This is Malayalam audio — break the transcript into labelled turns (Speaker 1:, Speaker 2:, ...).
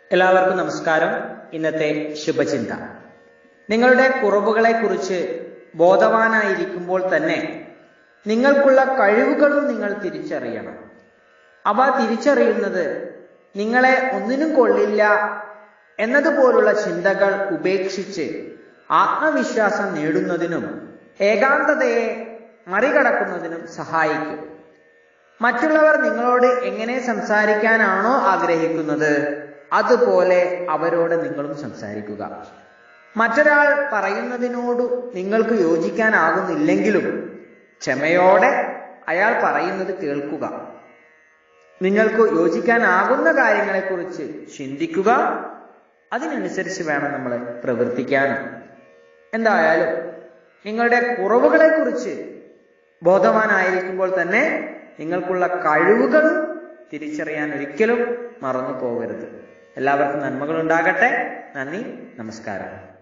Speaker 1: എല്ലാവർക്കും നമസ്കാരം ഇന്നത്തെ ശുഭചിന്ത നിങ്ങളുടെ കുറവുകളെ കുറിച്ച് ബോധവാനായിരിക്കുമ്പോൾ തന്നെ നിങ്ങൾക്കുള്ള കഴിവുകളും നിങ്ങൾ തിരിച്ചറിയണം അവ തിരിച്ചറിയുന്നത് നിങ്ങളെ ഒന്നിനും കൊള്ളില്ല എന്നതുപോലുള്ള ചിന്തകൾ ഉപേക്ഷിച്ച് ആത്മവിശ്വാസം നേടുന്നതിനും ഏകാന്തതയെ മറികടക്കുന്നതിനും സഹായിക്കും മറ്റുള്ളവർ നിങ്ങളോട് എങ്ങനെ സംസാരിക്കാനാണോ ആഗ്രഹിക്കുന്നത് അതുപോലെ അവരോട് നിങ്ങളും സംസാരിക്കുക മറ്റൊരാൾ പറയുന്നതിനോട് നിങ്ങൾക്ക് യോജിക്കാനാകുന്നില്ലെങ്കിലും ക്ഷമയോടെ അയാൾ പറയുന്നത് കേൾക്കുക നിങ്ങൾക്ക് യോജിക്കാനാകുന്ന കാര്യങ്ങളെക്കുറിച്ച് ചിന്തിക്കുക അതിനനുസരിച്ച് വേണം നമ്മൾ പ്രവർത്തിക്കാനും എന്തായാലും നിങ്ങളുടെ കുറവുകളെക്കുറിച്ച് ബോധവാനായിരിക്കുമ്പോൾ തന്നെ നിങ്ങൾക്കുള്ള കഴിവുകളും തിരിച്ചറിയാൻ ഒരിക്കലും മറന്നു പോകരുത് എല്ലാവർക്കും നന്മകൾ ഉണ്ടാകട്ടെ നന്ദി നമസ്കാരം